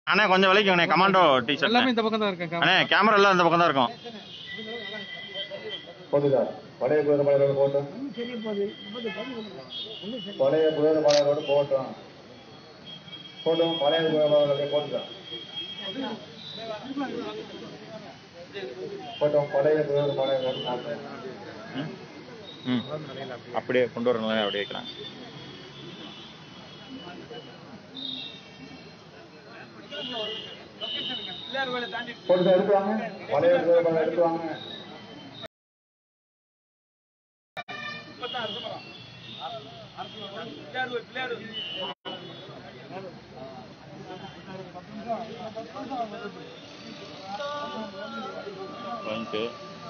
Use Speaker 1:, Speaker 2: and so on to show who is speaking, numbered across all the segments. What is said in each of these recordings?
Speaker 1: அண்ணே கொஞ்சம் விலைக்குங்கண்ணே commando T shirt
Speaker 2: எல்லாமே இந்த பக்கம் தான் இருக்கேன்
Speaker 1: அண்ணே கேமரா எல்லாம் இந்த பக்கம் தான் இருக்கும்
Speaker 3: போதுதா பழைய குதிரை மலரோடு போட்டோம் பழைய குதிரை மலரோடு போட்டோம் போட்டோம் பழைய குதிரை மலரோட போட்டுதான் போட்டோம் பழைய குதிரை மலரோடு போட்டோம்
Speaker 1: ம். ம் அப்படியே கொண்டு வரணும் அப்படியே வைக்கலாம்
Speaker 3: போட்டு எடுத்து வாங்க பழைய குதிரை மலர் எடுத்து வாங்க
Speaker 1: தேங்க்யூ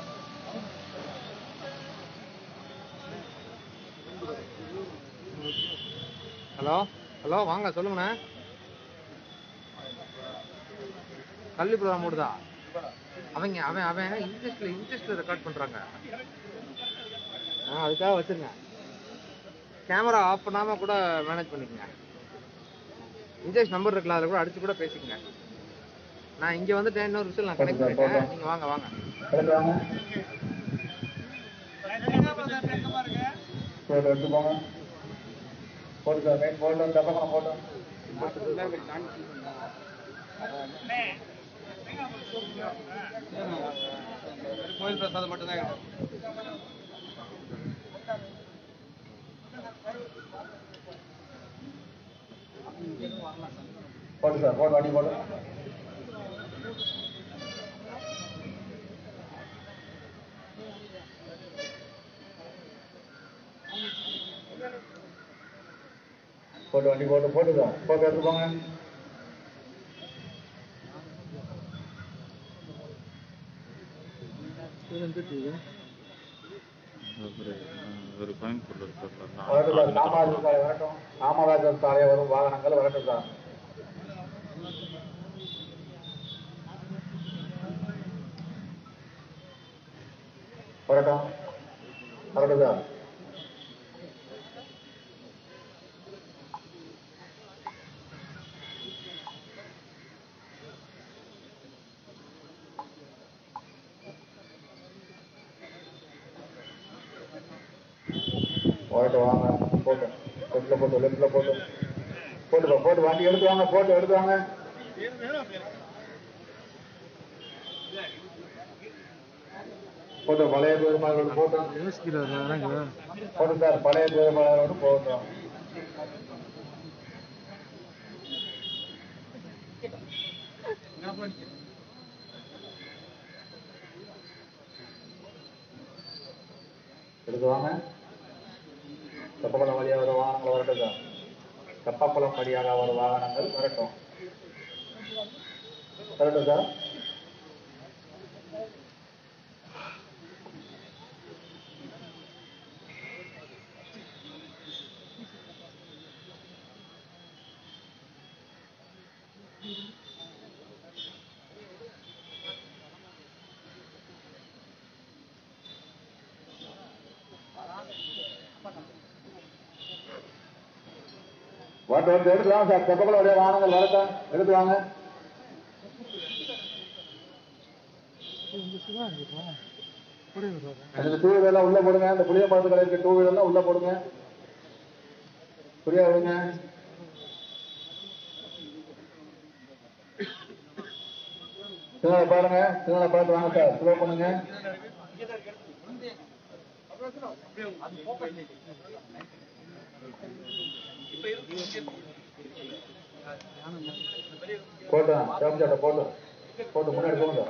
Speaker 2: ஹலோ ஹலோ வாங்க சொல்லுங்கண்ணே கல்வி ப்ரோக்ராம் ஓடுதா அவங்க அவன் அவன் இன்ட்ரெஸ்ட்ல இன்ட்ரெஸ்ட்ல ரெக்கார்ட் பண்றாங்க ஆ அதுக்காக வச்சிருங்க கேமரா ஆஃப் பண்ணாம கூட மேனேஜ் பண்ணிக்கங்க இன்ட்ரெஸ்ட் நம்பர் இருக்குல்ல அதில் கூட அடிச்சு கூட பேசிக்கங்க நான் இங்க வந்துட்டேன் இன்னொரு விஷயம் நான் கனெக்ட் பண்ணிட்டேன் நீங்க வாங்க வாங்க
Speaker 3: எடுத்து வாங்க போட்டு எடுத்து போங்க போட்டு சார் மெயின் போட்டோம் தப்பக்கம் போட்டோம்
Speaker 2: கோயில் பிரசாதம் மட்டும் தான்
Speaker 3: போட்டு சார் போட்டு வண்டி போட்டு போட்டு வண்டி போட்டு போட்டு சார் போட்டு எடுத்து போங்க
Speaker 1: ஒரு கோயம்புத்தூர்ல இருக்கிற
Speaker 3: வரட்டும் சார் காமராஜர் சாலை வரட்டும் காமராஜர் சாலை வரும் வாகனங்கள் வரட்டும் சார் வரட்டும் வரட்டும் சார் வரட்டும் வாங்க போட்டு லெஃப்ட்ல போட்டு லெஃப்ட்ல போட்டு போட்டு போ, போட்டு வண்டி எடுத்து வாங்க போட்டு எடுத்து வாங்க போட்டு பழைய பெருமாளோடு போட்டோம் போட்டு சார் பழைய பெருமாளோடு போட்டோம் எடுத்து வாங்க தெப்பக்குளம் வழியாக வரும் வாகனங்கள் வரட்டும் சார் தெப்பக்குளம் வழியாக வரும் வாகனங்கள் வரட்டும் வரட்டும் சார் வரட்டும் வந்து எடுத்து வாங்க சார் தெப்பக்குளம் வழியாக வாகனங்கள் வரட்டும் எடுத்து வாங்க அந்த டூ வீலர்லாம் உள்ள போடுங்க அந்த புளிய மரத்து கடை இருக்க டூ வீலர்லாம் உள்ள போடுங்க புரியா விடுங்க சிக்னலை பாருங்க சிக்னலை பார்த்து வாங்க சார் ஸ்லோ பண்ணுங்க போட்டோம் சேமிச்சாட்ட போட்டோம் போட்டு முன்னாடி போங்க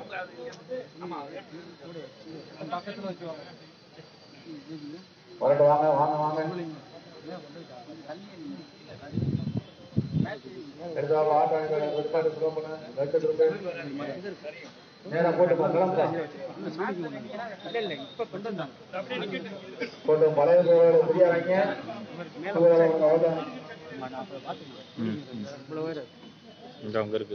Speaker 3: வரட்டும் வாங்க வாங்க வாங்க எடுத்து வாங்க ஆட்டோ ரெஸ்பாண்ட் ஸ்லோ பண்ணு ரெண்டு திரும்ப நேரா போட்டு போ, கிளம்புடா. போட்டு பழைய சூழலை புதிய வைங்க சூழலை உங்க ஓட்டம்.
Speaker 1: ம் இந்த அங்க இருக்கு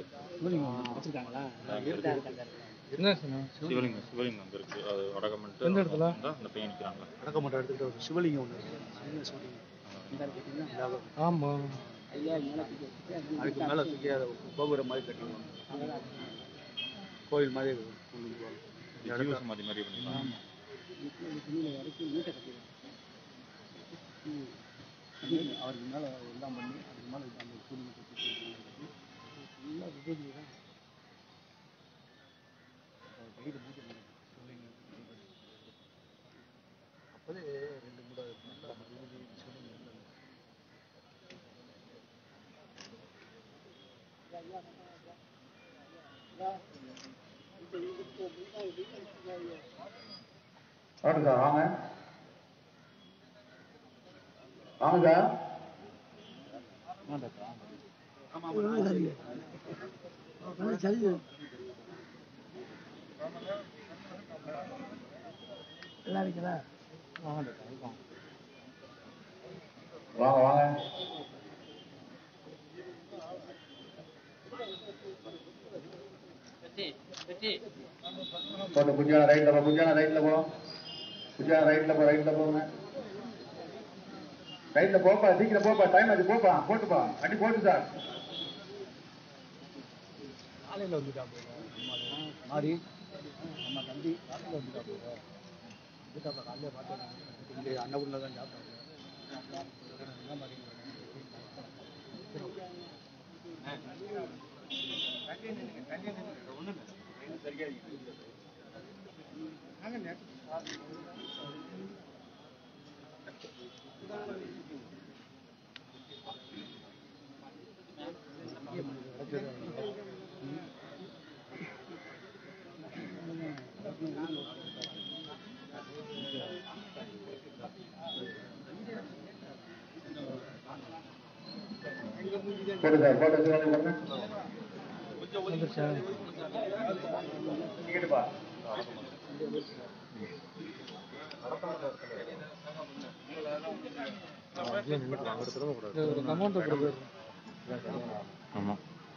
Speaker 2: என்ன சொன்ன
Speaker 1: சிவலிங்கம் சிவலிங்கம் அங்க இருக்கு அது வடகமெண்ட்
Speaker 2: எந்த இடத்துல?
Speaker 1: அந்த பையன் நிக்கிறாங்க
Speaker 4: வணக்கம் மட்டும் எடுத்துக்கிட்டு ஒரு சிவலிங்கம் ஒன்று சின்ன சிவலிங்கம் இந்த இருக்கு பார்த்தீங்களா?
Speaker 2: ஆமா
Speaker 4: அதுக்கு மேலே தூக்கி அதை கோபுரம் மாதிரி கட்டிடுவாங்க கோயில் மாதிரி கொண்டு வருவாங்க.
Speaker 1: ஜீவ சமாதி மாதிரி பண்ணிக்கலாம்
Speaker 4: அவருக்கு மேலே எல்லாம் பண்ணி அதுக்கு மேலே அந்த கூலி கட்டி ஃபுல்லாக விபூதி தான் கையில் பூஜை அப்போதே ரெண்டு மூட நல்லா விபூதி சொல்லி
Speaker 3: வாங்க சார் வாங்க வாங்க சார் வாங்க வாங்க போட்டு குஞ்சான ரைட்ல போ குஞ்சான ரைட்ல போ குஞ்சான ரைட்ல போ ரைட்ல போங்க ரைட்ல போப்பா சீக்கிரம் போப்பா டைம் ஆச்சு போப்பா போட்டுப்பா அடி போட்டு சார்
Speaker 4: காலையில் வந்துட்டா போதும் மாறி நம்ம தம்பி காலையில் வந்துட்டா போதும் வந்துட்டாப்பா காலையில் பார்த்தேன் இங்கே அன்னபுரில் தான் சாப்பிட்டாங்க என்ன மாதிரி
Speaker 3: போட்டு சார் போட்டு சார் பண்ணுங்க இங்கிட்டுப்பா
Speaker 4: அமௌண்ட்டை கொடுக்குறது
Speaker 1: ஆமா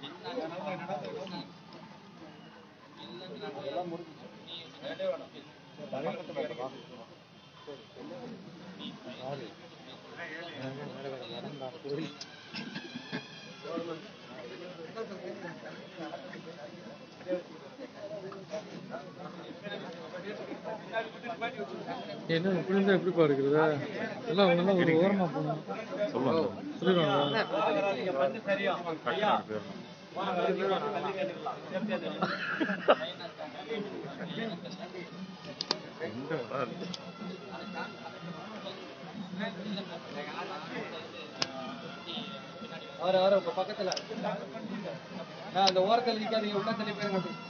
Speaker 4: என்ன இப்படி இருந்தா எப்படிப்பா இருக்கிறது எல்லாம் அவங்க எல்லாம் ஒரு ஓரமா போகணும்
Speaker 1: சொல்லுவாங்க
Speaker 4: சொல்லிடுவாங்க
Speaker 1: கரெக்டாக போயிடணும் எங்க வராது
Speaker 4: வர வர இப்ப பக்கத்துல நான் அந்த ஓரத்தில் நிக்காதீங்க உள்ள தள்ளி போயிருங்க அப்படி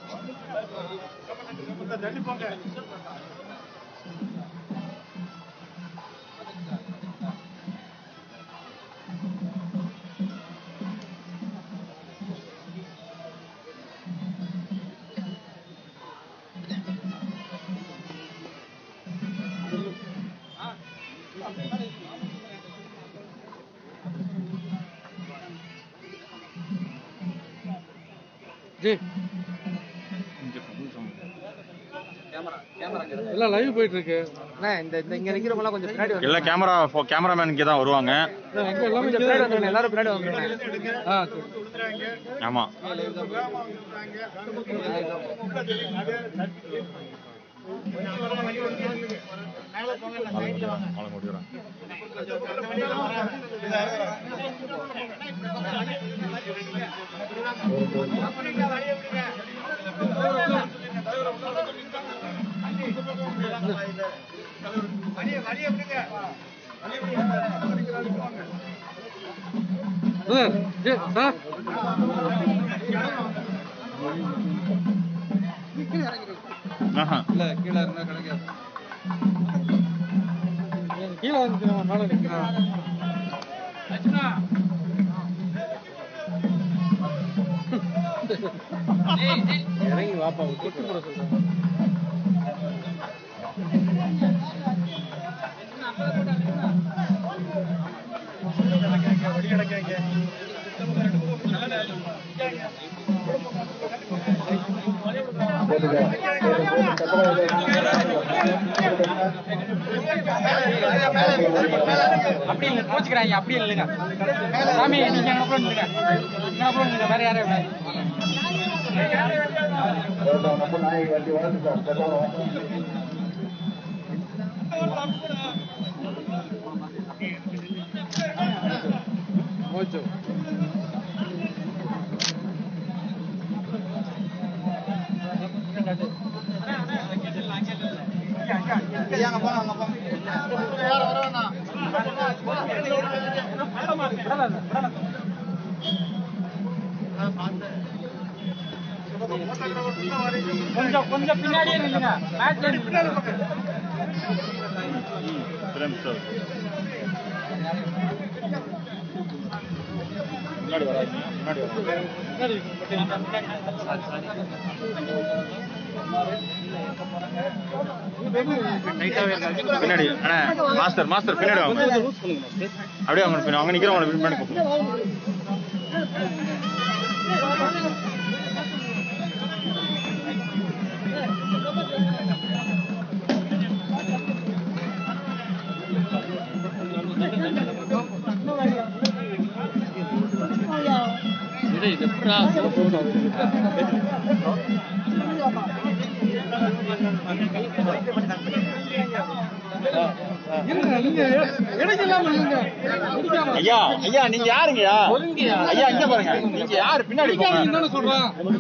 Speaker 4: ஜி
Speaker 1: இங்க புது சமூகம்
Speaker 4: எல்லாம் லைவ் போயிட்டு இருக்கு
Speaker 2: அண்ணா இந்த இந்த இங்க நிக்கிறவங்க எல்லாம் கொஞ்சம் பின்னாடி வந்து
Speaker 1: எல்லா கேமரா கேமராமேன் இங்கே தான் வருவாங்க
Speaker 4: எங்க எல்லாமே
Speaker 2: கொஞ்சம் பின்னாடி வந்துருங்க எல்லாரும் பின்னாடி வந்துருங்க
Speaker 4: ஆ சரி
Speaker 1: ஆமா அவளை முடிக்கிறேன்
Speaker 4: சார் ஜி சார்
Speaker 1: ஆஹா
Speaker 4: இல்ல கீழே இருந்தா கிடைக்காது கீழே வந்து மேல நிக்கிறான் இறங்கி வாப்பா கூட்டு போட சொல்றேன்
Speaker 3: போட்டு சார் போட்டு போட்டு
Speaker 5: அப்படி இல்லை கோச்சுக்கிறாங்க அப்படி இல்லைங்க சாமி நீங்க எங்க போல நில்லுங்க எங்க போல நில்லுங்க வேற யாரும் இல்லை
Speaker 3: நம்ம நாயகி வண்டி வளர்ந்து சார் பெட்ரோல் வாங்க
Speaker 2: போச்சு
Speaker 5: கொஞ்சம் கொஞ்சம் பின்னாடியே நில்லுங்க மேட்ச்ல நில்லுங்க
Speaker 1: பிரேம் சார் முன்னாடி வராதீங்க முன்னாடி வராதீங்க பின்னாடி அண்ணா மாஸ்டர் மாஸ்டர் பின்னாடி வாங்க அப்படியே அவங்க பின்னாடி அவங்க நிக்கிறவங்க பின்னாடி கூப்பிடுங்க ஐயா ஐயா நீங்க யாருங்கய்யா ஐயா இங்க பாருங்க நீங்க யாரு பின்னாடி போங்க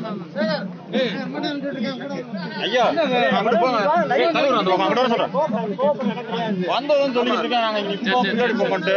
Speaker 1: ஐயா அங்கிட்டு போங்க ஏய், தலைவர் அந்த பக்கம் அங்கிட்டு வர சொல்றேன் வந்ததும் சொல்லிட்டு இருக்கேன் நாங்க இங்க இப்போ பின்னாடி போங்கன்ட்டு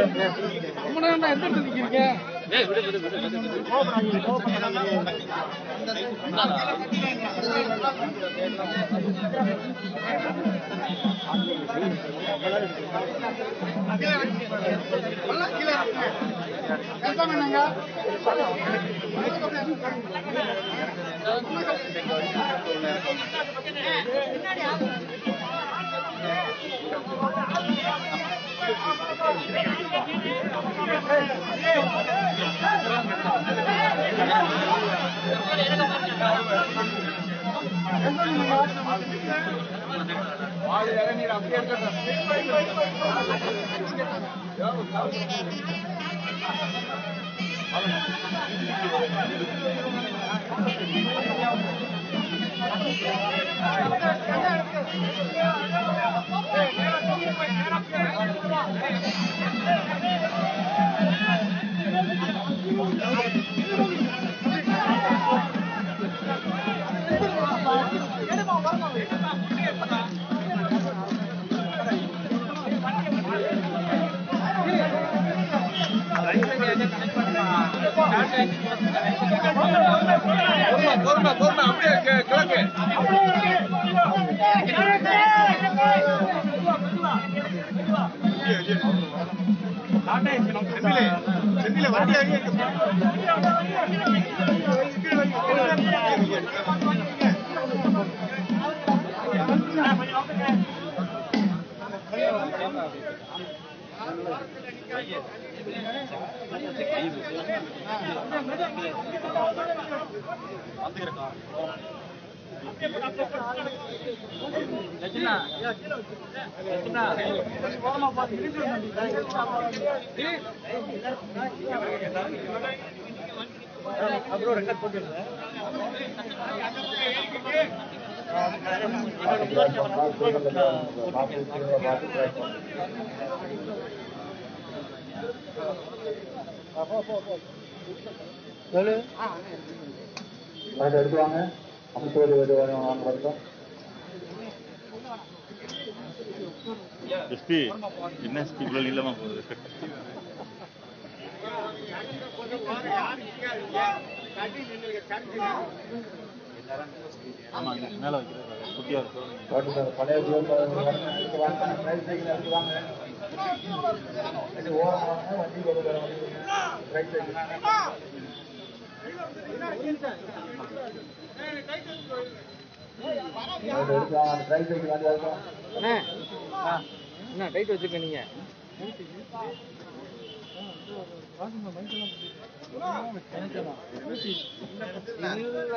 Speaker 3: அதை எடுத்து வாங்க அமைச்சர் வீடு வாங்க வரட்டும்
Speaker 1: எஸ்பி என்ன எஸ்பி இவ்வளோ நீளமா போகுது ஆமா இங்க மேல வைக்கிறது குட்டியா இருக்கும்
Speaker 3: ஓட்டு சார் பழைய ஜீவன் எடுத்து வாங்க ரைட் சைக்கிள் எடுத்து வாங்க இது ஓரம் வாங்க வண்டி கொண்டு ரைட் சைக்கிள் எடுத்து வாங்க ரைட் சைக்கிள் வண்டி எடுத்து வாங்க
Speaker 2: அண்ணே என்ன டைட் வச்சுக்க நீங்க இல்ல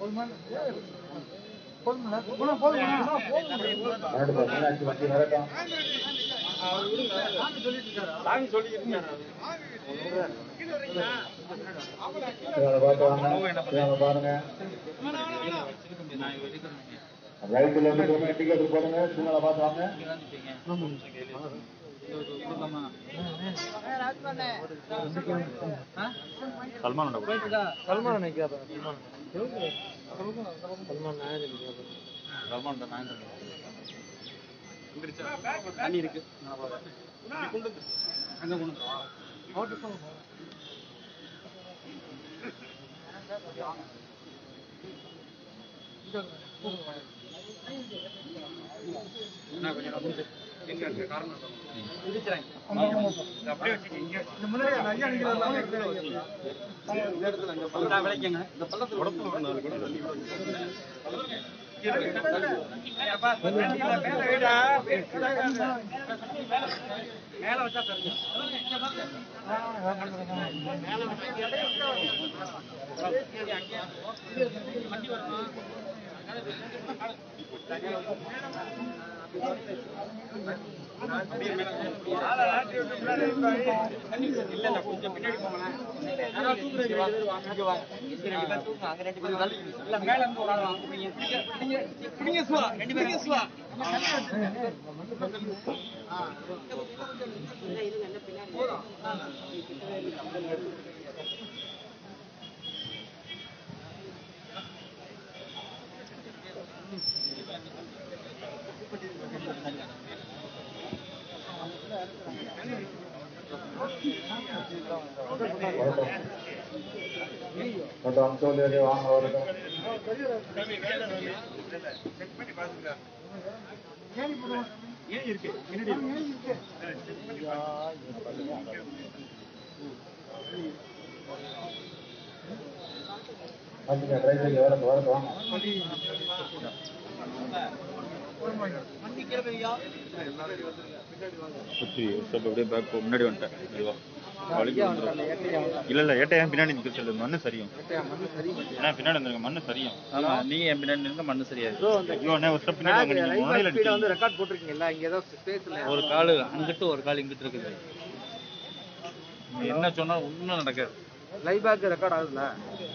Speaker 3: வரட்டும் பாரு, மீனாட்சி வண்டி வரட்டும் இவங்களை பார்த்து வாங்க இவங்களை பாருங்க ரைட்டுல இருந்து கொஞ்சம் டிக்கெட் போடுங்க சிங்கள பார்த்து வாங்க
Speaker 1: சல்மான்
Speaker 2: சல்மான் நினைக்காத சல்மான் சல்மான் நாயர் நினைக்காத
Speaker 1: சல்மான் தான் நான்
Speaker 5: தண்ணி இருக்கு அங்க கொண்டு விளைக்கங்க இந்த மேல வச்சா இல்ல இல்ல கொஞ்சம் பின்னாடி போங்களேன் இல்ல மேல இருந்து ஒரு ஆள் வாங்க நீங்க நீங்க நீங்க சுவா ரெண்டு பேரும் சுவா
Speaker 3: வரட்டும் வரட்டும் அம்சோலியரே வாங்க வரட்டும் வந்துங்க டிரைவர் வரட்டும் வரட்டும் வாங்க
Speaker 1: சுற்றி ஸ்டெப் அப்படியே பேக் போ முன்னாடி வந்துட்டேன் மெதுவா வலிக்கு வந்துரும். இல்ல இல்ல ஏட்டையா பின்னாடி நிக்க சொல்லு மண்ணு சரியும் ஏன்னா பின்னாடி வந்துருங்க மண்ணு சரியும்
Speaker 5: ஆமா நீங்க என் பின்னாடி நின்று மண்ணு சரியாது
Speaker 1: ஐயோ அண்ணே ஒரு ஸ்டெப் பின்னாடி வாங்க நீங்க முன்னாடியில
Speaker 2: ஸ்பீட வந்து
Speaker 1: நிக்கிறீங்க.
Speaker 2: ரெக்கார்ட் போட்டிருக்கீங்கல்ல இங்க ஏதோ ஸ்பேஸ் இல்ல
Speaker 5: ஒரு காலு அங்கிட்டு ஒரு கால் இங்கிட்டு இருக்குது நீ என்ன சொன்னா ஒண்ணும் நடக்காது
Speaker 2: லைவ் பேக் ரெக்கார்ட் ஆகுதுல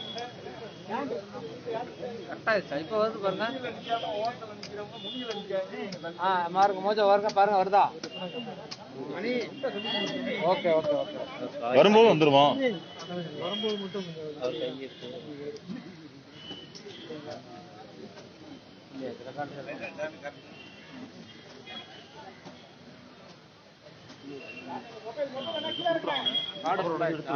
Speaker 2: கட்டாயிடுச்சா இப்ப வருது பாருங்க ஆ மாருங்க மோஜா வருங்க பாருங்க வருதா ஓகே ஓகே ஓகே
Speaker 1: வரும்போது வந்துருமா
Speaker 2: கார்டு போட ஆயிடுச்சா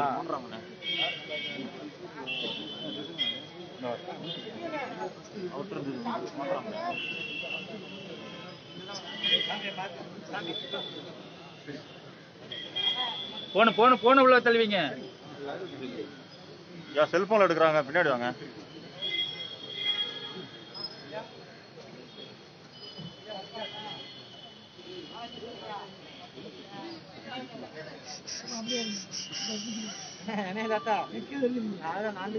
Speaker 5: போன போன போன உள்ள தள்ளுவீங்க
Speaker 1: யா செல்போன்ல எடுக்கறாங்க பின்னாடி வாங்க
Speaker 2: என்ன தாத்தா நான் நான்கு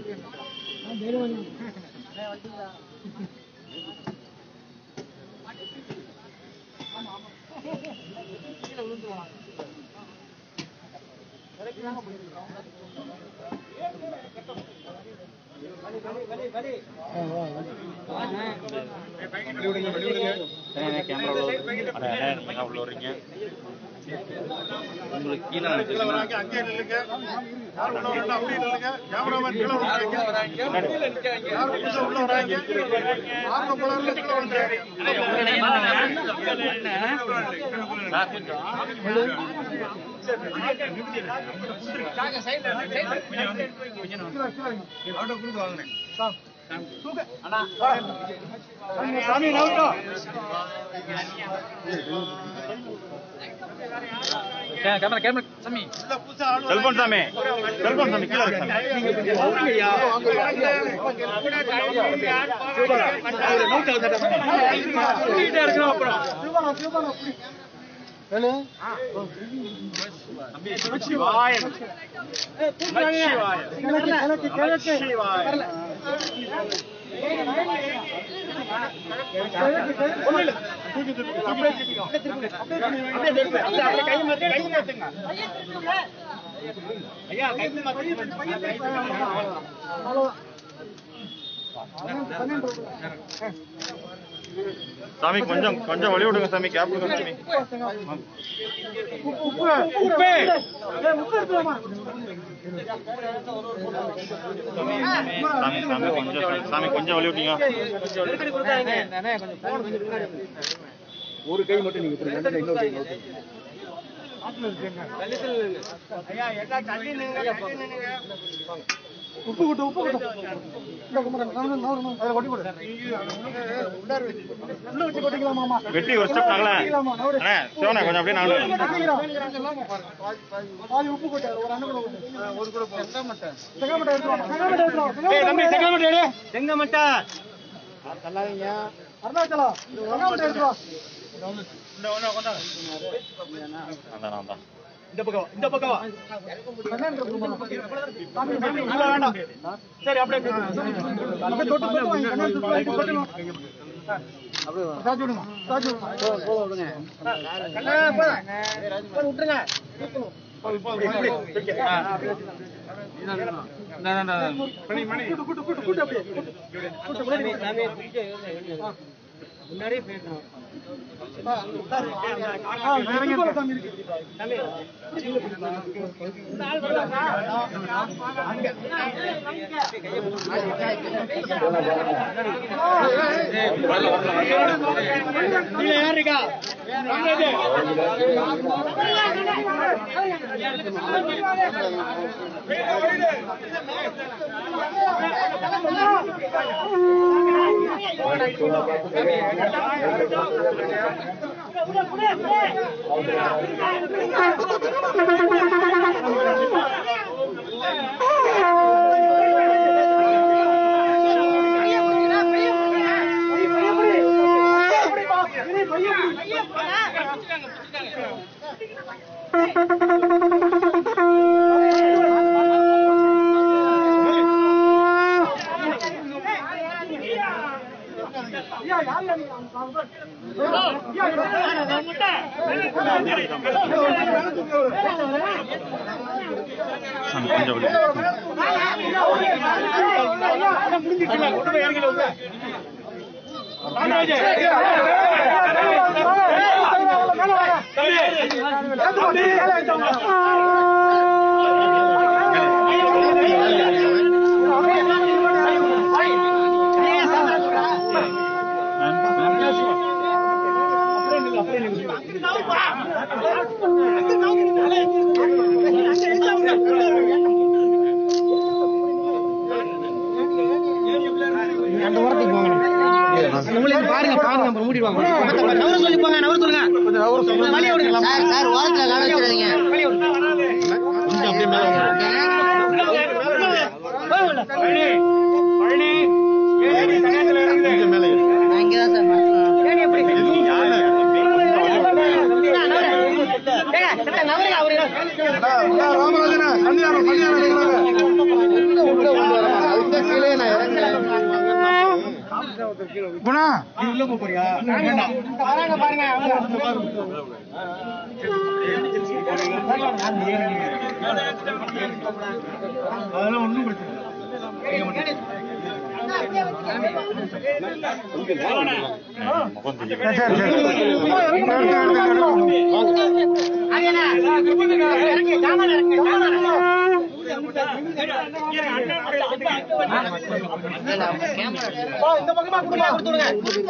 Speaker 5: கேமரா உள்ள விடுங்க.
Speaker 1: அண்ணே, அண்ணே, நீங்க உள்ள வர்றீங்க
Speaker 5: உங்களுக்கு கீழே நினைச்சிருக்கேன் கேமரா கேமரா சாமி
Speaker 1: செல்போன் சாமி செல்போன் சாமி கீழே இருக்கு சாமி. சாமி கொஞ்சம் கொஞ்சம் வழி விடுங்க சாமி கேப் விடுங்க சாமி சாமி சாமி கொஞ்சம் சாமி கொஞ்சம் வழி விட்டீங்க
Speaker 2: அண்ணே, கொஞ்சம் phone கொஞ்சம் பின்னாடி வந்து.
Speaker 4: ஒரு கை மட்டும் நீங்க கொடுங்க ரெண்டு கை இன்னொரு கை இன்னொரு கை. உப்பு கொட்டு உப்பு கொட்டு இந்த குமரன் நவரு, நவரு, நவரு. அதுல கொட்டி கொடு உள்ள வச்சு கொட்டிக்கலாமாமா
Speaker 1: வெட்டி ஒரு ஸ்டெப் நகல அண்ணே சிவனா கொஞ்சம் அப்படியே நகல
Speaker 4: பாதி உப்பு கொட்டு ஒரு அண்ணன் கூட கொட்டு ஒரு கூட செங்கமட்டை செங்கமட்டை எடுத்து வாங்க செங்கமட்டை எடுத்து வாங்க செங்கமட்டை
Speaker 2: தள்ளாதீங்க.
Speaker 4: அருணாச்சலம் செங்கமட்டை எடுத்து வா
Speaker 1: அதான் நான் தான்
Speaker 4: இந்த பக்கம் இந்த பக்கம் வா இல்ல வேண்டாம் சரி அப்படியே அப்படியே தொட்டு தொட்டு வாங்க கண்ணாடி தொட்டு வாங்கி தொட்டு வாங்க. சாச்சி விடுங்க சாச்சி விடுங்க கூட்டு கூட்டு கூட்டு கூட்டு அப்படியே கூட்டு முன்னாடி
Speaker 2: முன்னாடியே பேசணும்
Speaker 4: ஆ, இறங்கி சாமி இருக்கு.
Speaker 1: சாமி கொஞ்சம் வழி
Speaker 2: அந்த ஓரத்துக்கு போங்க உங்களுக்கு பாருங்க பாருங்க அப்புறம் மூடிடுவாங்க நவர சொல்லி போங்க நவர சொல்லுங்க கொஞ்சம் வழிய விடுங்க சார் சார் ஓரத்துல கால வச்சிருங்க வழிய விடுங்க
Speaker 1: கொஞ்சம் அப்படியே மேல வாங்க. கொஞ்சம் மேல ஏறு.
Speaker 2: நான் இங்க தான் சார் ஏடி எப்படி
Speaker 1: எதுவும் யானை.
Speaker 2: நவருங்க அவரு
Speaker 4: ராமராஜனா கல்யாணம் கல்யாணம்
Speaker 2: கீழே நான் இறங்குறேன்
Speaker 4: குணா நீ உள்ள போப் போறியா
Speaker 2: பாருங்க பாருங்க
Speaker 4: அதெல்லாம் ஒண்ணும் பிரச்சனை இல்லை.
Speaker 1: முகம் தெரியும்.
Speaker 4: சரி, சரி. இந்த பக்கமா கொடுமா கொடுத்துருங்க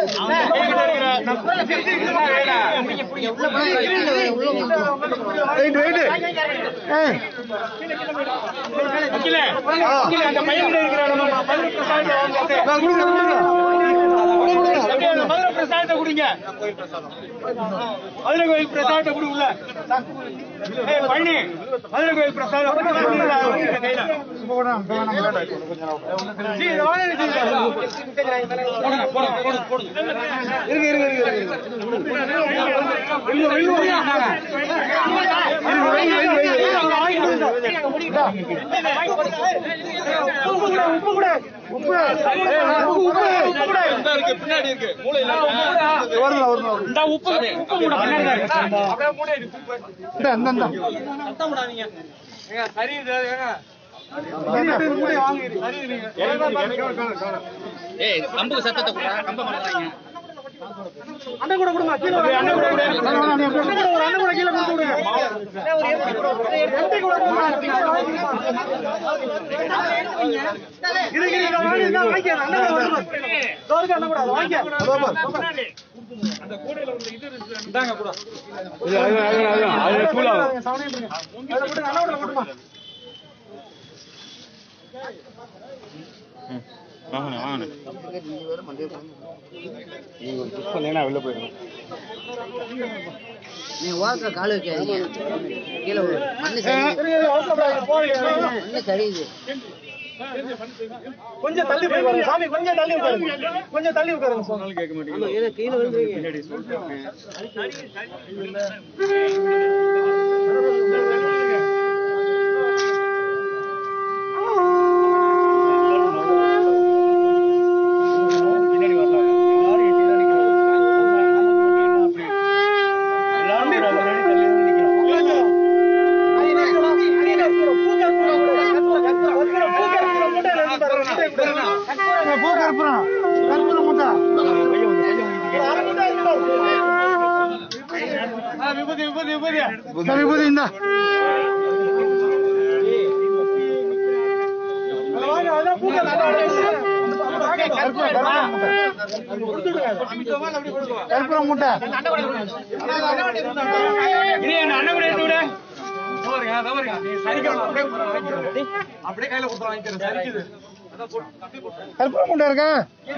Speaker 4: வெயிட் வெயிட் ஏய் அந்த பையன் இருக்கிற நம்ம மதுரை பிரசாதத்தை கொடுங்க கொடுங்க மதுரை பிரசாதத்தை கொடுங்க மதுரை கோயில் பிரசாதத்தை கொடுங்கல ஏய் பழனி மதுரை கோயில் பிரசாதம் கையில சீ, இதை வாங்க, இதை போடுங்க, போடுங்க, போடுங்க, போடுங்க. இருங்க, இருங்க, இருங்க, இருங்க. வெளிய, வெளிய, வெளிய. இருங்க, வெளிய, வெளிய, வெளிய. உப்பு கூட, உப்பு கூட.
Speaker 5: இந்த உப்பு உப்பு மூட பின்னாடி தான் இருக்கு. அப்படியே மூட இருக்கு உப்பு. சத்தம் போடாதீங்க ஏங்க சரி இது ஏங்க
Speaker 6: ஏய் கம்பு சத்தத்தை கொடுடா கம்ப மாட்டாங்க
Speaker 5: அண்ணன் கூட கொடுங்க கீழே ஒரு அண்ணன் கூட கொடுங்க அண்ணன் கூட ஒரு அண்ணன் கூட கீழே கொடுத்து விடுங்க எம்பி கூட கொடுங்க இது இது இது வாங்கி இந்தா வாங்கி அண்ணன் கூட வருமா தோருக்கு அண்ணன் கூட அதை வாங்கி அந்த கூடையில உள்ள இது இருக்கு. இந்தாங்க கூட இது அது அது அது அது சூலா சவனே கொடுங்க அதை கொடுங்க அண்ணன் கூட கொடுமா
Speaker 1: ம். வாங்கண்ணே வாங்கண்ணே
Speaker 7: நீ ஓரத்துல கால் வைக்காதீங்க கீழே விழு. மண்ணு சரியுது மண்ணு சரியுது
Speaker 5: கொஞ்சம் தள்ளி போய் பாருங்க சாமி கொஞ்சம் தள்ளி உட்காருங்க கொஞ்சம் தள்ளி உட்காருங்க சாமி
Speaker 7: கீழே விழுந்துருங்க
Speaker 5: விபூதி விபூதி விபூதி
Speaker 4: விபூதி இந்தா
Speaker 5: வாங்க அதான் பூக்கள் நல்லா
Speaker 4: கற்பூரம் மூட்டை
Speaker 5: அப்படியே கையில கொடுத்து வாங்கிக்கிறேன் சரிக்குது
Speaker 4: கற்பூரம் மூட்டை இருக்கா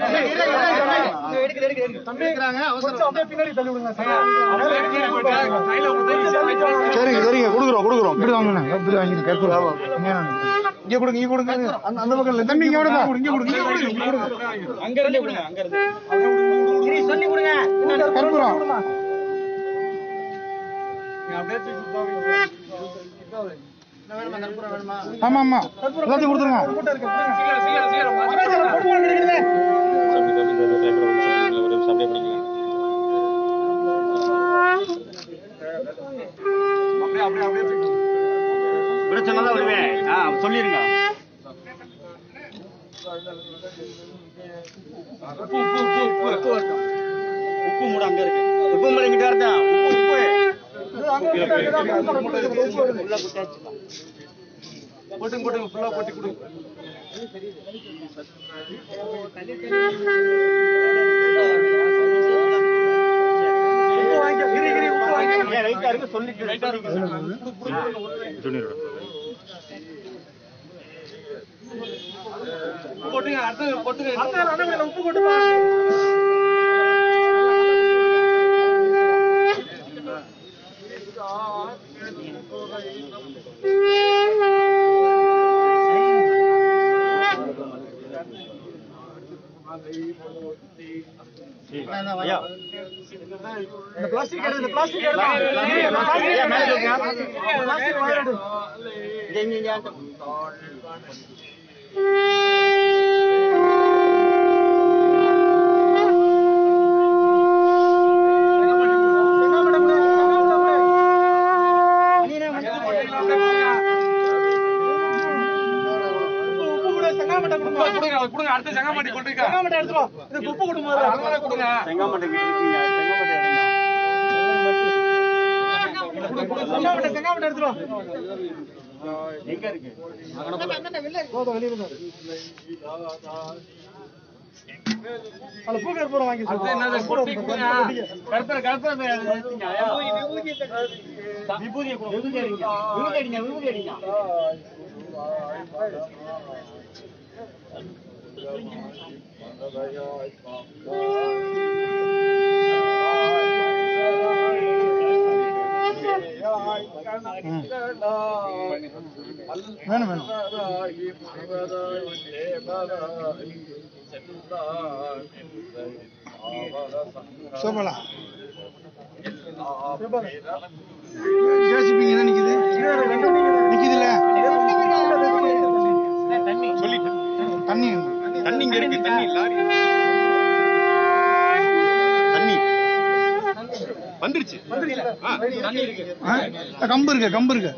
Speaker 5: கொஞ்சம் அப்படியே பின்னாடி தள்ளி விடுங்க கையில கொடுத்து
Speaker 4: சரிங்க சரிங்க கொடுக்குறோம் கொடுக்குறோம் இப்படி வாங்கண்ணா இப்படி வாங்கிங்க கற்பூரம் இங்க கொடுங்க இங்க கொடுங்க அந்த அந்த பக்கம் இல்ல தம்பி இங்க விடுங்க இங்க கொடுங்க இங்க கொடுங்க இங்க கொடுங்க
Speaker 5: அங்க இருந்து கொடுங்க அங்க இருந்து சொல்லி கொடுங்க
Speaker 4: கற்பூரம்
Speaker 5: அப்படியே தூக்கி
Speaker 4: ஆமா ஆமா எல்லாத்தையும் கொடுத்துருங்க
Speaker 5: சீக்கிரம் சீக்கிரம் சீக்கிரம்
Speaker 1: சாமி சாமி இந்த டிரைவர் வந்து சொல்லுங்க ஒரு நிமிஷம் அப்படியே பிடிங்க
Speaker 5: அப்படியே அப்படியே அப்படியே தூக்கி
Speaker 1: விட சொன்னதான் வருவேன் ஆ சொல்லிருங்க
Speaker 5: உப்பு உப்பு உப்பு உப்பு
Speaker 1: உப்பு மூட அங்க இருக்கு உப்பு மூட இங்கிட்ட இருந்தா உப்பு
Speaker 5: போட்டுங்க போட்டுங்க ஃபுல்லா போட்டு கொடுங்க உப்பு வாங்கிக்க கிரி கிரி உப்பு வாங்கிக்க
Speaker 1: ரைட்டா இருக்கு சொல்லிட்டு ரைட்டா இருக்கு ஜூனியரோட
Speaker 5: உப்பு போட்டுங்க அடுத்து போட்டுங்க அடுத்த அண்ணன் உப்பு போட்டுப்பா
Speaker 1: ஐயா
Speaker 5: இந்த பிளாஸ்டிக் எடு இந்த பிளாஸ்டிக் எடுமா
Speaker 1: ஐயா, மேல தூக்குங்க.
Speaker 5: பிளாஸ்டிக் வாங்கிடு கொடுங்க அடுத்த செங்காமட்டி கொண்டு செங்காமட்டி எடுத்துவா இது உப்பு கொடுங்க அதனால கொடுங்க
Speaker 1: செங்காமட்டை கிட்ட இருக்கீங்க செங்காமட்டை எடுங்க
Speaker 5: செங்காமட்டி செங்காமட்டி எடுத்துவா
Speaker 1: எங்க இருக்கு
Speaker 5: அதுல பூ கற்பூரம் வாங்கி என்னது பொட்டி கொடுங்க
Speaker 1: கற்பூர கற்பூர விபூதியை கொடு விபூதி அடிங்க விபூதி அடிங்க விபூதி அடிங்க
Speaker 4: வேணும் வேணும் சோபலா ஜேசிபி இங்க நிக்குது நிக்குதுல்ல தண்ணி ஆ, கம்பு இருக்கு கம்பு இருக்கு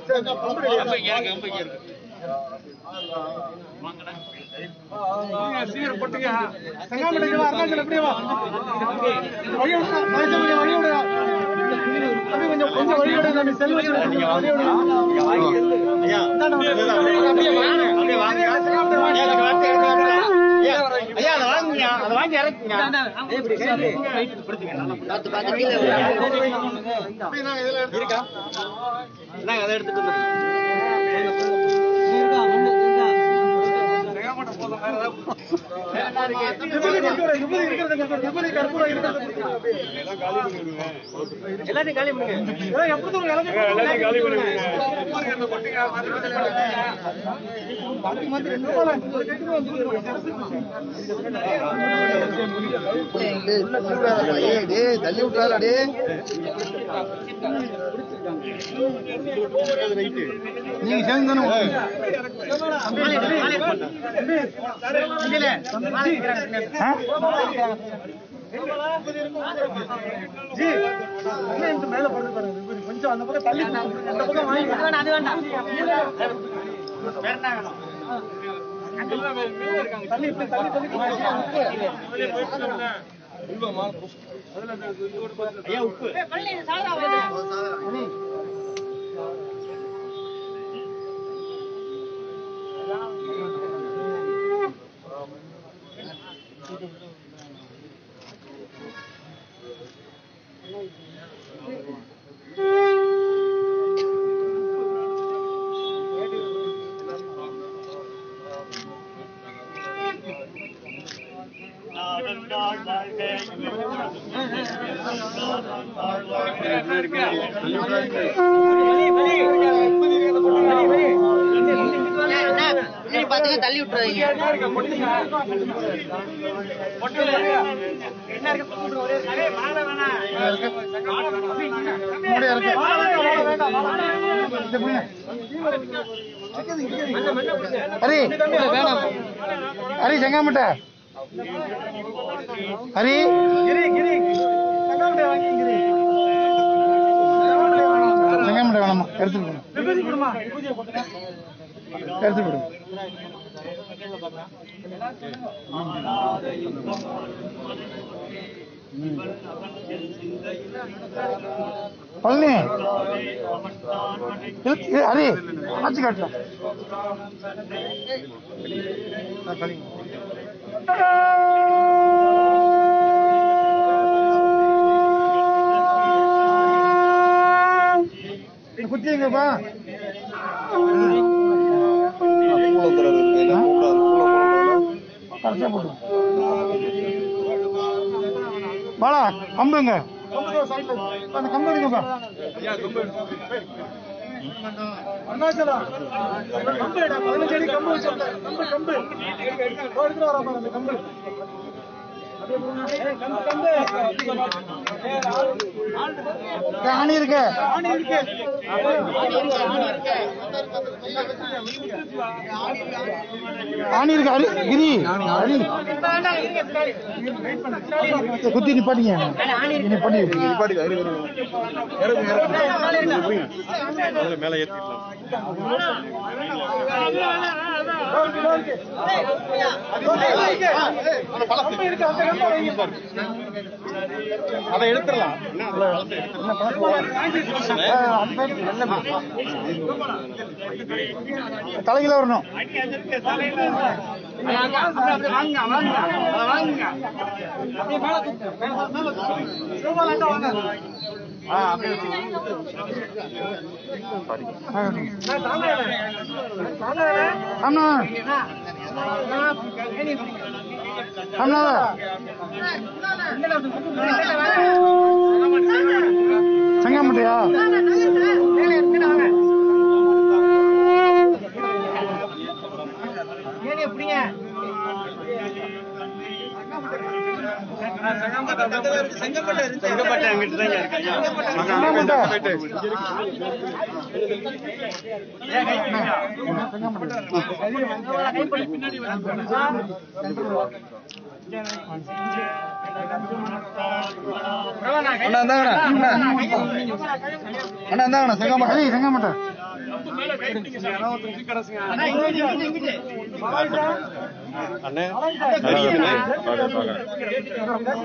Speaker 7: பார்த்து பார்த்து கீழே தள்ளி விட்டாரா டே
Speaker 4: நீங்க சேர்ந்து தானே பின்னாடி பாத்துங்க தள்ளி விட்டுறாதீங்க ஹரி வேணாம் ஹரி செங்காமட்ட ஹரி செங்காமட்ட வேணாமா எடுத்துட்டு போங்க எடுத்துட்டு போடுங்க பழனி இழுத்து- இ- ஹரி ஆச்சு காட்டலாம் குத்திங்கப்பா கரெக்டா போடு பாலா கம்புங்க அந்த கம்பு எடுங்கப்பா அருணாச்சலம் கம்பு எடா பதினஞ்சு அடி கம்பு வச்சிருக்கேன் கம்பு கம்பு எடுத்துட்டு வரா பாரு அந்த கம்பு ஆணி இருக்கு ஆணி இருக்கு ஆணி இருக்கு ஹரி கிரி ஹரி குத்தி நிப்பாட்டிங்க நிப்பாட்டி நிப்பாட்டி
Speaker 1: மேலே ஏற்றிக்கலாம் அதை எடுத்துடலாம்
Speaker 4: தலையில வரணும் ஆமா ஆமா செங்காமட்டையா
Speaker 1: செங்கப்பட்டை அங்கிட்டு தான் இருக்கு ஐயா
Speaker 4: செங்கப்பட்டை அண்ணா இந்தாங்கண்ணா அண்ணா அண்ணா இந்தாங்கண்ணா செங்கமாட்டா செங்கமாட்டா
Speaker 1: அண்ணே பார்க்க பார்க்க